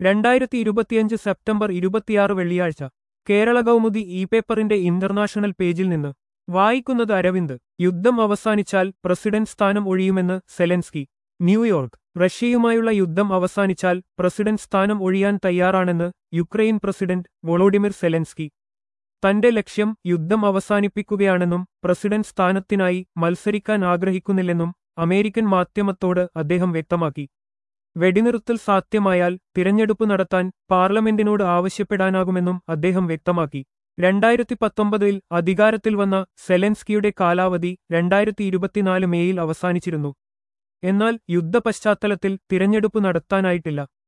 രണ്ടായിരത്തി ഇരുപത്തിയഞ്ച് സെപ്റ്റംബർ ഇരുപത്തിയാറ് വെള്ളിയാഴ്ച കേരള കൗമുദി ഇ പേപ്പറിന്റെ ഇന്റർനാഷണൽ പേജിൽ നിന്ന് വായിക്കുന്നത് അരവിന്ദ് യുദ്ധം അവസാനിച്ചാൽ പ്രസിഡന്റ് സ്ഥാനം ഒഴിയുമെന്ന് സെലൻസ്കി ന്യൂയോർക്ക് റഷ്യയുമായുള്ള യുദ്ധം അവസാനിച്ചാൽ പ്രസിഡന്റ് സ്ഥാനം ഒഴിയാൻ തയ്യാറാണെന്ന് യുക്രൈൻ പ്രസിഡന്റ് വൊളോഡിമിർ സെലൻസ്കി തന്റെ ലക്ഷ്യം യുദ്ധം അവസാനിപ്പിക്കുകയാണെന്നും പ്രസിഡന്റ് സ്ഥാനത്തിനായി മത്സരിക്കാൻ ആഗ്രഹിക്കുന്നില്ലെന്നും അമേരിക്കൻ മാധ്യമത്തോട് അദ്ദേഹം വ്യക്തമാക്കി വെടിനിർത്തൽ സാധ്യമായാൽ തിരഞ്ഞെടുപ്പ് നടത്താൻ പാർലമെന്റിനോട് ആവശ്യപ്പെടാനാകുമെന്നും അദ്ദേഹം വ്യക്തമാക്കി രണ്ടായിരത്തി പത്തൊമ്പതിൽ അധികാരത്തിൽ വന്ന സെലൻസ്കിയുടെ കാലാവധി രണ്ടായിരത്തി ഇരുപത്തിനാല് മേയിൽ അവസാനിച്ചിരുന്നു എന്നാൽ യുദ്ധപശ്ചാത്തലത്തിൽ തിരഞ്ഞെടുപ്പ് നടത്താനായിട്ടില്ല